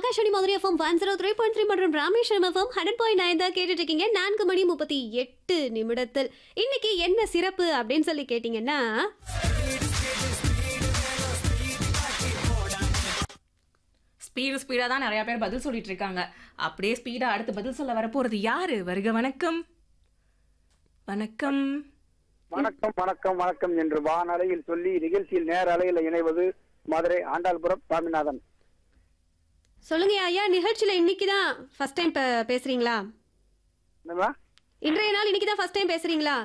Akashvani Madurai FM one zero three point three மற்றும் Rameswaram FM hundred point nine தான் கேட்டுட்டு இருக்கீங்க நான்கு மணி முப்பத்தி எட்டு நிமிடத்தில் இன்னைக்கு என்ன சிறப்பு அப்படின்னு சொல்லி கேட்டீங்கன்னா ஸ்பீடு ஸ்பீடாக தான் நிறைய பேர் பதில் சொல்லிட்டு இருக்காங்க அப்படியே ஸ்பீடாக அடுத்து பதில் சொல்ல வரப்போறது யாரு வருக வணக்கம் வணக்கம் வணக்கம் வணக்கம் வணக்கம் என்று வானலையில் சொல்லி நிகழ்ச்சியில் நேர அலையில் இணைவது மதுரை ஆண்டாள்புரம் சாமிநாதன் சொல்லுங்க ஐயா நிகழ்ச்சியில இன்னைக்கு தான் ஃபர்ஸ்ட் டைம் பேசுறீங்களா என்னவா இன்றைய நாள் இன்னைக்கு தான் ஃபர்ஸ்ட் டைம் பேசுறீங்களா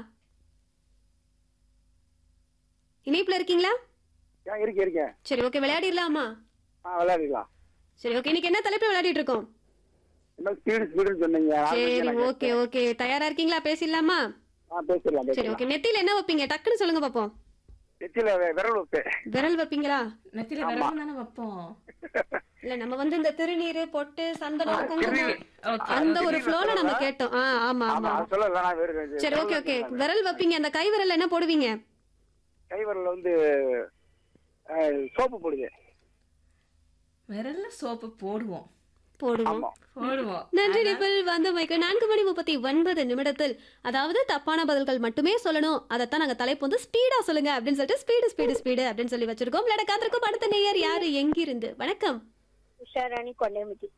இணைப்புல இருக்கீங்களா ஏன் இருக்கேன் இருக்கேன் சரி ஓகே விளையாடிடலாமா ஆ விளையாடிக்கலாம் சரி ஓகே இன்னைக்கு என்ன தலைப்பு விளையாடிட்டு இருக்கோம் என்ன ஸ்பீடு ஸ்பீடுன்னு சொன்னீங்க நான் சரி எனக்கு ஓகே ஓகே தயாரா இருக்கீங்களா பேசிடலாமா ஆ பேசிடலாம் சரி பேசிடலாம் ஓகே நெத்தியில என்ன வைப்பீங்க டக்குன்னு சொல்லுங்க பாப்போம் நெத்தியில வி- விரல் வைப்பேன் விரல் வைப்பீங்களா நெத்தில விரல் தானே வைப்போம் இல்ல நம்ம வந்து இந்த திருநீரு பொட்டு சந்தனம் குங்குமம் Okay. அந்த ஒரு ஃப்ளோல நம்ம கேட்டோம் ஆ ஆமா ஆமா ஆமா அது சொல்ல வேணாம் வேறு சரி ஓகே ஓகே விரல் வைப்பீங்க அந்த கை விரல்ல என்ன போடுவீங்க கை விரல்ல வந்து சோப்பு போடுது விரல்ல சோப்பு போடுவோம் போடுவோம் ஆமா போடுவோம் நன்றி நிபில் வந்த மைக்கு நான்கு மணி முப்பத்தி ஒன்பது நிமிடத்தில் அதாவது தப்பான பதில்கள் மட்டுமே சொல்லணும் அதைத்தான் நாங்க தலைப்பு வந்து ஸ்பீடா சொல்லுங்க அப்படின்னு சொல்லிட்டு ஸ்பீடு ஸ்பீடு ஸ்பீடு அப்படின்னு சொல்லி வச்சிருக்கோம் விளையாட காத்திருக்கும் அடுத்த நேயர் யாரு எங்கிருந்து வணக்கம் உஷாராணி கொண்டைமுட்டி